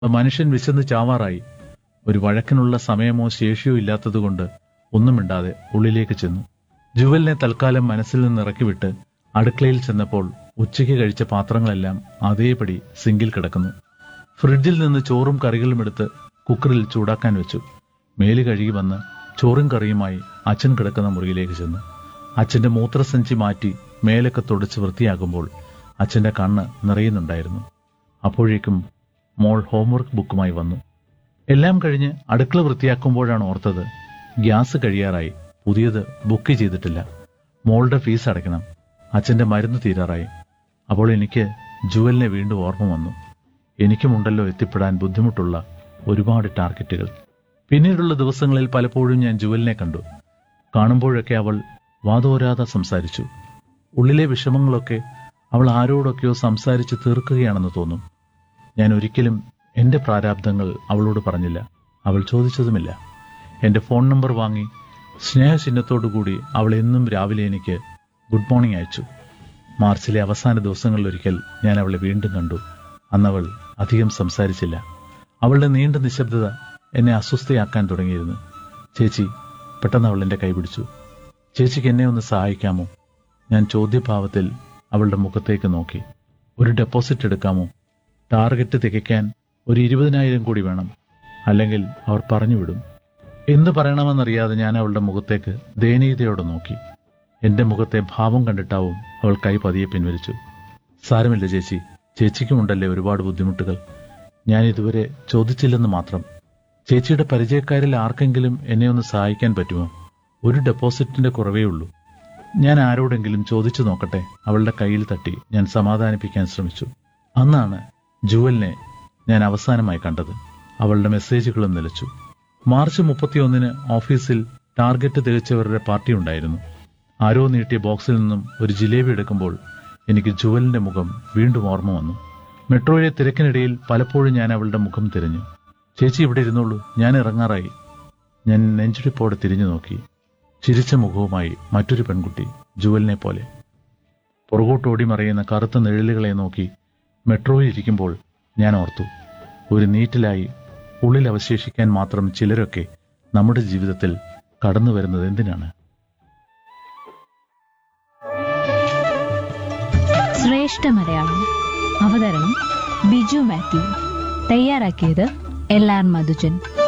മനുഷ്യൻ വിശന്ന് ചാവാറായി ഒരു വഴക്കിനുള്ള സമയമോ ശേഷിയോ ഇല്ലാത്തതുകൊണ്ട് ഒന്നും മിണ്ടാതെ ഉള്ളിലേക്ക് ചെന്നു ജുവലിനെ തൽക്കാലം മനസ്സിൽ നിന്ന് ഇറക്കിവിട്ട് അടുക്കളയിൽ ചെന്നപ്പോൾ ഉച്ചയ്ക്ക് കഴിച്ച പാത്രങ്ങളെല്ലാം അതേപടി സിങ്കിൽ കിടക്കുന്നു ഫ്രിഡ്ജിൽ നിന്ന് ചോറും കറികളും എടുത്ത് കുക്കറിൽ ചൂടാക്കാൻ വെച്ചു മേല് കഴുകി വന്ന് ചോറും കറിയുമായി അച്ഛൻ കിടക്കുന്ന മുറിയിലേക്ക് ചെന്നു അച്ഛന്റെ മൂത്രസഞ്ചി മാറ്റി മേലൊക്കെ തുടച്ച് വൃത്തിയാക്കുമ്പോൾ അച്ഛന്റെ കണ്ണ് നിറയുന്നുണ്ടായിരുന്നു അപ്പോഴേക്കും മോൾ ഹോംവർക്ക് ബുക്കുമായി വന്നു എല്ലാം കഴിഞ്ഞ് അടുക്കള വൃത്തിയാക്കുമ്പോഴാണ് ഓർത്തത് ഗ്യാസ് കഴിയാറായി പുതിയത് ബുക്ക് ചെയ്തിട്ടില്ല മോളുടെ ഫീസ് അടയ്ക്കണം അച്ഛന്റെ മരുന്ന് തീരാറായി അപ്പോൾ എനിക്ക് ജുവലിനെ വീണ്ടും ഓർമ്മ വന്നു എനിക്കുമുണ്ടല്ലോ എത്തിപ്പെടാൻ ബുദ്ധിമുട്ടുള്ള ഒരുപാട് ടാർഗറ്റുകൾ പിന്നീടുള്ള ദിവസങ്ങളിൽ പലപ്പോഴും ഞാൻ ജുവലിനെ കണ്ടു കാണുമ്പോഴൊക്കെ അവൾ വാതോരാതെ സംസാരിച്ചു ഉള്ളിലെ വിഷമങ്ങളൊക്കെ അവൾ ആരോടൊക്കെയോ സംസാരിച്ച് തീർക്കുകയാണെന്ന് തോന്നും ഞാൻ ഒരിക്കലും എന്റെ പ്രാരാബ്ദങ്ങൾ അവളോട് പറഞ്ഞില്ല അവൾ ചോദിച്ചതുമില്ല എന്റെ ഫോൺ നമ്പർ വാങ്ങി സ്നേഹചിഹ്നത്തോടുകൂടി അവൾ എന്നും രാവിലെ എനിക്ക് ഗുഡ് മോർണിംഗ് അയച്ചു മാർച്ചിലെ അവസാന ദിവസങ്ങളിലൊരിക്കൽ ഞാൻ അവളെ വീണ്ടും കണ്ടു അന്നവൾ അധികം സംസാരിച്ചില്ല അവളുടെ നീണ്ട നിശബ്ദത എന്നെ അസ്വസ്ഥയാക്കാൻ തുടങ്ങിയിരുന്നു ചേച്ചി പെട്ടെന്ന് അവൾ എന്റെ കൈപിടിച്ചു ചേച്ചിക്ക് എന്നെ ഒന്ന് സഹായിക്കാമോ ഞാൻ ചോദ്യഭാവത്തിൽ അവളുടെ മുഖത്തേക്ക് നോക്കി ഒരു ഡെപ്പോസിറ്റ് എടുക്കാമോ ടാർഗറ്റ് തികയ്ക്കാൻ ഒരു ഇരുപതിനായിരം കൂടി വേണം അല്ലെങ്കിൽ അവർ പറഞ്ഞുവിടും എന്ത് പറയണമെന്നറിയാതെ ഞാൻ അവളുടെ മുഖത്തേക്ക് ദയനീയതയോടെ നോക്കി എന്റെ മുഖത്തെ ഭാവം കണ്ടിട്ടാവും അവൾ കൈ പതിയെ പിൻവലിച്ചു സാരമില്ല ചേച്ചി ചേച്ചിക്കുമുണ്ടല്ലേ ഒരുപാട് ബുദ്ധിമുട്ടുകൾ ഞാൻ ഇതുവരെ ചോദിച്ചില്ലെന്ന് മാത്രം ചേച്ചിയുടെ പരിചയക്കാരിൽ ആർക്കെങ്കിലും എന്നെ ഒന്ന് സഹായിക്കാൻ പറ്റുമോ ഒരു ഡെപ്പോസിറ്റിന്റെ കുറവേ ഉള്ളൂ ഞാൻ ആരോടെങ്കിലും ചോദിച്ചു നോക്കട്ടെ അവളുടെ കയ്യിൽ തട്ടി ഞാൻ സമാധാനിപ്പിക്കാൻ ശ്രമിച്ചു അന്നാണ് ജുവലിനെ ഞാൻ അവസാനമായി കണ്ടത് അവളുടെ മെസ്സേജുകളും നിലച്ചു മാർച്ച് മുപ്പത്തിയൊന്നിന് ഓഫീസിൽ ടാർഗറ്റ് തികച്ചവരുടെ പാർട്ടി ഉണ്ടായിരുന്നു ആരോ നീട്ടിയ ബോക്സിൽ നിന്നും ഒരു ജിലേബി എടുക്കുമ്പോൾ എനിക്ക് ജുവലിന്റെ മുഖം വീണ്ടും ഓർമ്മ വന്നു മെട്രോയിലെ തിരക്കിനിടയിൽ പലപ്പോഴും ഞാൻ അവളുടെ മുഖം തിരഞ്ഞു ചേച്ചി ഇവിടെ ഇരുന്നോളൂ ഞാൻ ഇറങ്ങാറായി ഞാൻ നെഞ്ചിടിപ്പോടെ തിരിഞ്ഞു നോക്കി ചിരിച്ച മുഖവുമായി മറ്റൊരു പെൺകുട്ടി ജുവലിനെ പോലെ പുറകോട്ടോടി മറയുന്ന കറുത്ത നിഴലുകളെ നോക്കി മെട്രോയിൽ ഇരിക്കുമ്പോൾ ഞാൻ ഓർത്തു ഒരു നീറ്റിലായി ഉള്ളിൽ അവശേഷിക്കാൻ മാത്രം ചിലരൊക്കെ നമ്മുടെ ജീവിതത്തിൽ കടന്നു വരുന്നത് എന്തിനാണ് ശ്രേഷ്ഠ മലയാളം അവതരണം ബിജു മാത്യു തയ്യാറാക്കിയത് എൽ ആർ മധുജൻ